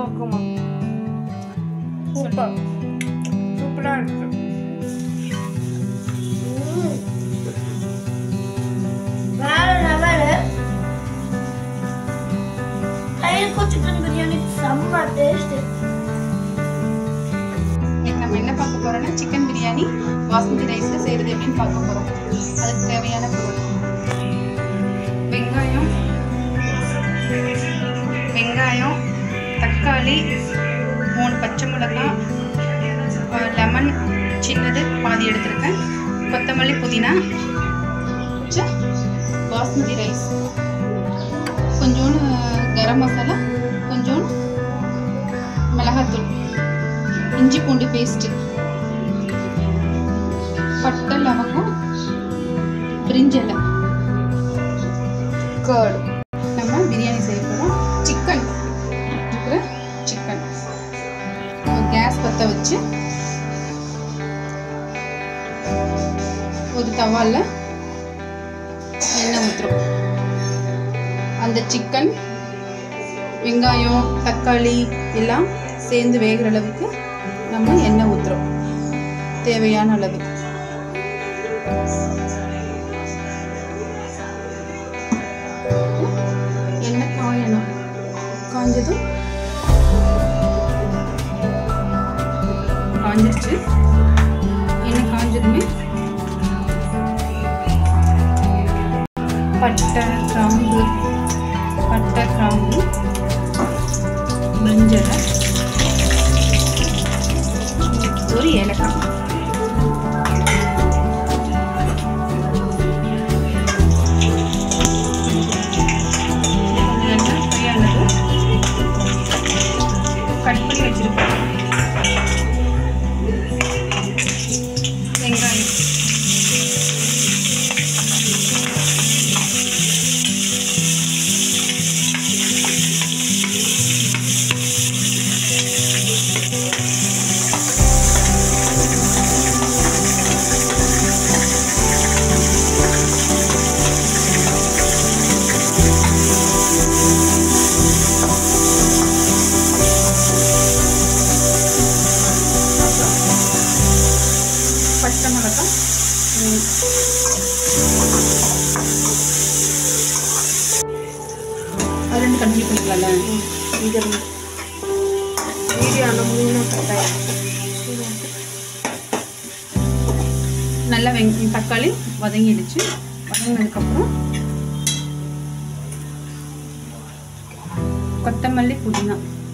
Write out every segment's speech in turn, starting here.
இருக்குமா சூப்பர் சூப்பரா இருக்கு வேற லெவலு தயிர்க்கு சிக்கன் பிரியாணி செம்ம டேஸ்ட் இன்னைக்கு நம்ம என்ன பார்க்க போறோம்னா சிக்கன் பிரியாணி பாஸ்மதி ரைஸ்ல செய்யறது எப்படின்னு பார்க்க போறோம் அதுக்கு தேவையான பொருள் வெங்காயம் வெங்காயம் தக்காளி மூணு பச்சை மிளகாய் லெமன் சின்னது பாதி எடுத்திருக்கேன் கொத்தமல்லி புதினா கொஞ்சம் பாஸ்மதி ரைஸ் கொஞ்சோண்டு கரம் மசாலா கொஞ்சோண்டு மிளகாத்தூள் இஞ்சி பூண்டு பேஸ்ட்டு பட்டை லவங்கம் பிரிஞ்சலை கேர்டு நம்ம பிரியாணி செய்ய போகிறோம் சிக்கன் இருக்கிற சிக்கன் கேஸ் பற்ற வச்சு ஒரு தவால எண்ணெய் ஊற்றுறோம் அந்த சிக்கன் வெங்காயம் தக்காளி எல்லாம் சேர்ந்து வேகிற அளவுக்கு நம்ம எண்ணெய் ஊற்றுறோம் தேவையான அளவு எண்ணெய் காயணும் காஞ்சதும் காஞ்சிருச்சு எண்ணெய் காஞ்சதுமே பட்டை கிராம்பு பட்டை கிராம்பு மஞ்சள் ஒரு ஏலக்காய் நல்லா ஃப்ரீயானது கட் பண்ணி வச்சிருக்கோம் வெங்காயம் பச்சை மிளகாய் மூணு. அது ரெண்டு கண்டினியூ பண்ணிக்கலாம்ல இங்க இருந்து வீடியோ அந்த மூணு கட்டாயம் நல்லா வெங் தக்காளி வதங்கிடுச்சு வதங்கினதுக்கப்புறம் கொத்தமல்லி புதினா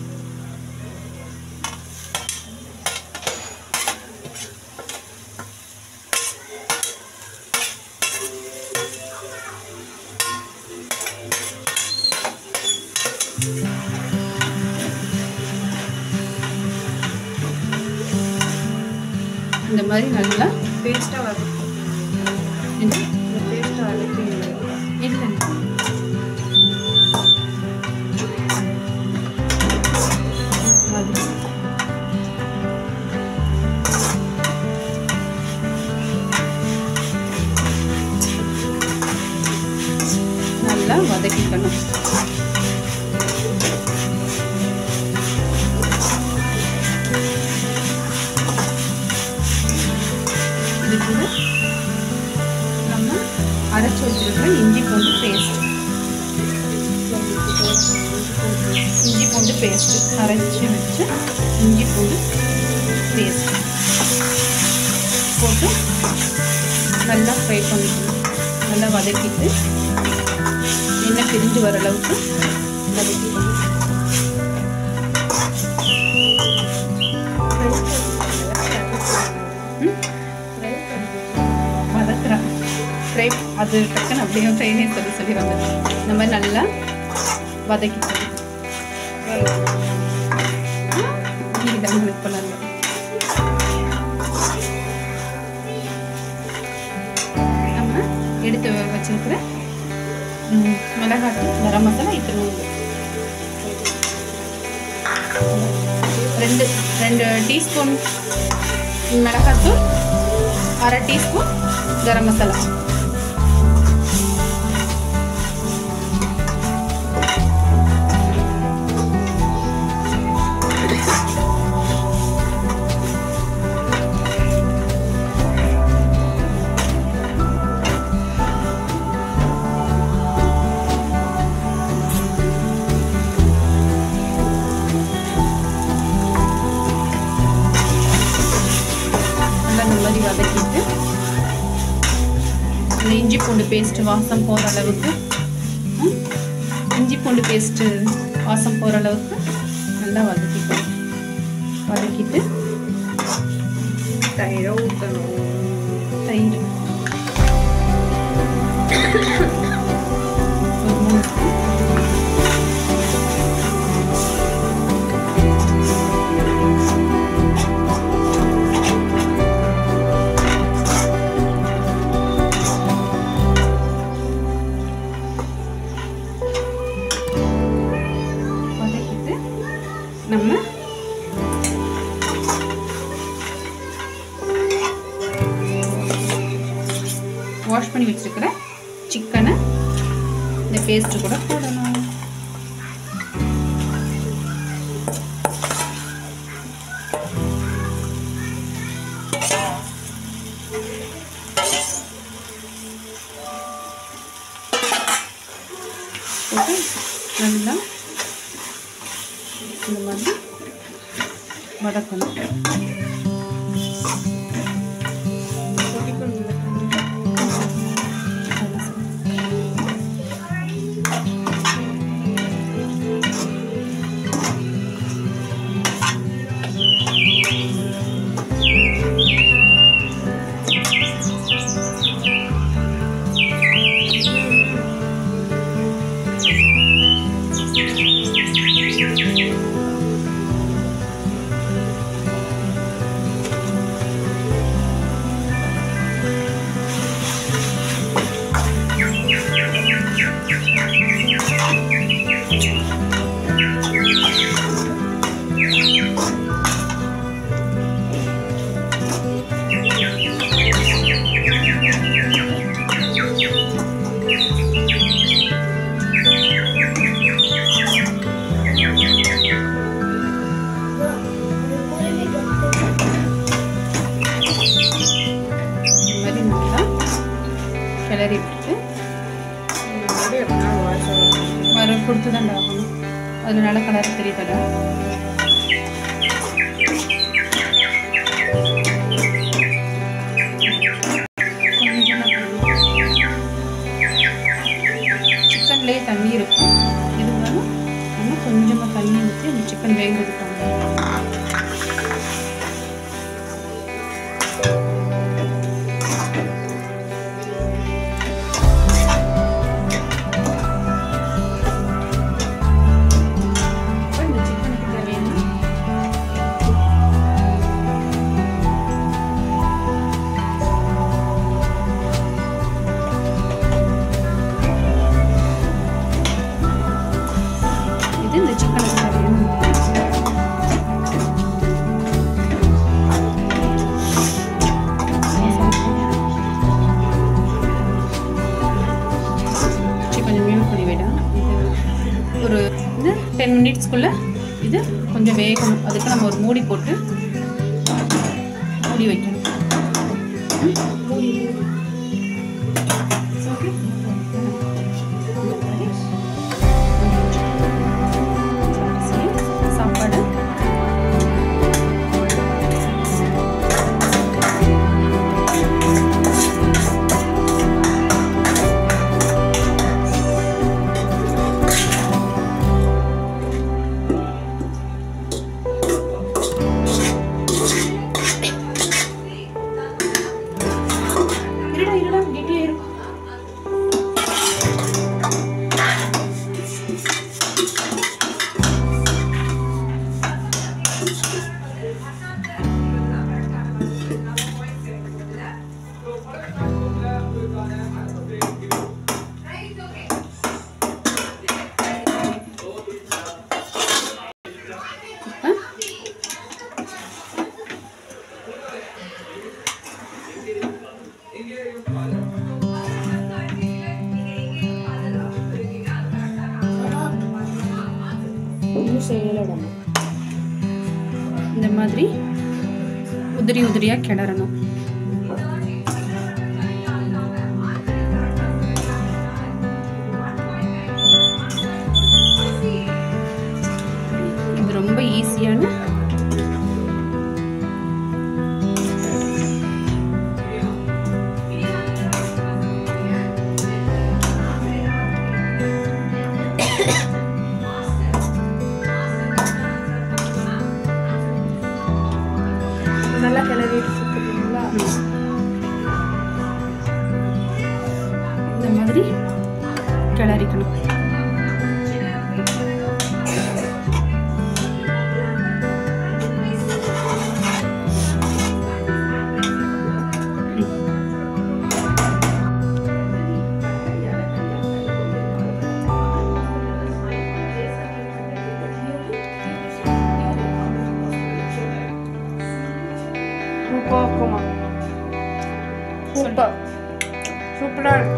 இந்த மாதிரி நல்லா பேஸ்ட்டாக வரும் இந்த இந்த பேஸ்ட்டாக வதக்கிங்க இல்லை அது நல்லா வதக்கிக்கணும் இது கூட நம்ம அரைச்சி வச்சிருக்கிற இஞ்சி பூண்டு பேஸ்ட் இஞ்சி பூண்டு பேஸ்ட் அரைச்சி வச்சு இஞ்சி பூண்டு பேஸ்ட் போட்டு நல்லா ஃப்ரை பண்ணிக்கணும் நல்லா வதக்கிட்டு எண்ணெய் பிரிஞ்சு வர அளவுக்கு வதக்கிக்கணும் ம்? வதக்குறேன் ஃப்ரை அது டக்குன்னு அப்படியே ஃப்ரைனே சொல்லி சொல்லி வந்தது இந்த மாதிரி நல்லா வதக்கிக்கணும் இதான் உங்களுக்கு பண்ணலாம் நம்ம எடுத்து வச்சிருக்கிற ம், மிளகாத்தூள் கரம் மசாலா இத்தனை ரெண்டு ரெண்டு டீஸ்பூன் மிளகாத்தூள் அரை டீஸ்பூன் கரம் மசாலா பூண்டு பேஸ்ட் வாசம் போகிற அளவுக்கு ம், இஞ்சி பூண்டு பேஸ்ட்டு வாசம் போகிற அளவுக்கு நல்லா வதக்கிக்கணும் வதக்கிட்டு தயிரை ஊற்றணும் தயிர் ஒரு மூணு ஸ்பூன் வதக்கிட்டு நம்ம வாஷ் பண்ணி வச்சிருக்கிற சிக்கனை இந்த பேஸ்ட்டு கூட போடணும் போட்டு நல்லா இந்த மாதிரி வதக்கணும் இந்த மாதிரி நல்லா கிளறி விட்டுட்டு முன்னாடி எப்படின்னா வாஷ் ஆகும் வர கொடுத்து தான் ஆகணும் அதில் நல்லா கலர் தெரியுதடா சிக்கன்லேயே தண்ணி இருக்கும் இருந்தாலும் நம்ம கொஞ்சமாக தண்ணி ஊற்றி அந்த சிக்கன் வேகிறதுக்காக இப்போ இந்த சிக்கனுக்கு தேவையான இது இந்த சிக்கனுக்கு தேவையான சரி, கொஞ்சம் மியூட் பண்ணி விடா இது ஒரு இது டென் மினிட்ஸ்க்குள்ளே இது கொஞ்சம் வேகணும் அதுக்கு நம்ம ஒரு மூடி போட்டு மூடி வைக்கணும் ஓகே சாப்பாடு இருடா இருடா கெட்டியா இருக்கும் இப்போ இன்னும் செய்யலடா இந்த மாதிரி உதிரி உதிரியாக கிளறணும் இது ரொம்ப ஈஸியான நல்லா கிளறிட்டு சுற்றுறீங்களா இந்த மாதிரி கிளறிக்கணும் சூப்பர் இருக்குமா சூப்பர் சூப்பராக இருக்கு